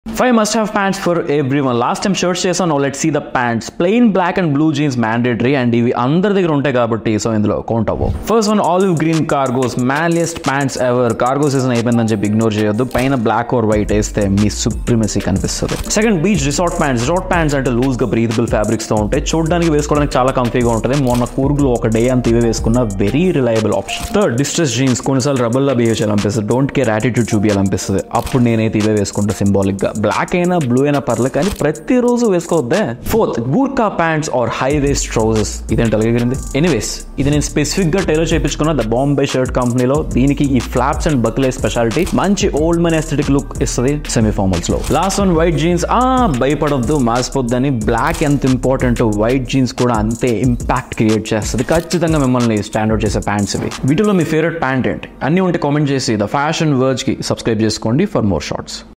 Five must have pants for everyone. Last time shirts చేసాను let see the pants plain black and blue jeans mandatory and ఇవి అందరి దగ్గర ఉంటాయి కాబట్టి so ఇందులో కౌంట్ అవ్వవు first one olive green cargos manliest pants ever cargo season అయిపోయిందని చెప్పి ఇగ్నోర్ చేయొద్దు పైన బ్లాక్ ఆర్ వైట్ వేస్తే మీ సుప్రిమసీ కనిపిస్తుంది second beach resort pants resort pants అంటే లూజ్ గా బ్రీతబుల్ ఫ్యాబ్రిక్స్ తో ఉంటాయి చూడడానికి వేసుకోవడానికి చాలా కంఫీగా ఉంటుంది మొన్న కూర్గులో ఒక డే అంత ఇవే వేసుకున్న very reliable option third distress jeans కొన్నిసార్లు రబల్లా బిహేవ్ చేయాలనిపిస్తుంది డోంట్ కేర్ యాటిట్యూడ్ చూపించాలనిపిస్తుంది అప్పుడు నేనైతే ఇవే వేసుకుంటా సింబాలిక్ గా బ్లాక్ అయినా బ్లూ అయినా పర్లేదు కానీ ప్రతిరోజు వేసుకోవద్దే fourth Gurkha pants or high waist trousers ఇదేంటి అలాగేరింది ఎనీవేస్ ఇది నేను స్పెసిఫిక్ గా టైలర్ చేయించుకున్న ద బాంబే షర్ట్ కంపెనీలో దీనికి ఈ ఫ్లాప్స్ అండ్ బక్లే స్పెషాలిటీ మంచి ఓల్డ్ మన్ ఎస్థెటిక్ లుక్ ఇస్తుంది సెమీ ఫార్మల్స్ లో లాస్ట్ వన్ వైట్ జీన్స్ ఆ భయపడొద్దు మాసిపోద్దని బ్లాక్ ఎంత ఇంపార్టెంట్ వైట్ జీన్స్ కూడా అంతే ఇంపాక్ట్ క్రియేట్ చేస్తుంది ఖచ్చితంగా మిమ్మల్ని స్టాండర్డ్ చేసే ప్యాంట్స్ ఇవి వీటిలో మీ ఫేవరెట్ ప్యాంట్ ఏంటి అన్ని ఉంటే కామెంట్ చేసి ద ఫ్యాషన్ వర్జ్ కి సబ్స్క్రైబ్ చేసుకోండి ఫర్ మోర్ షార్ట్స్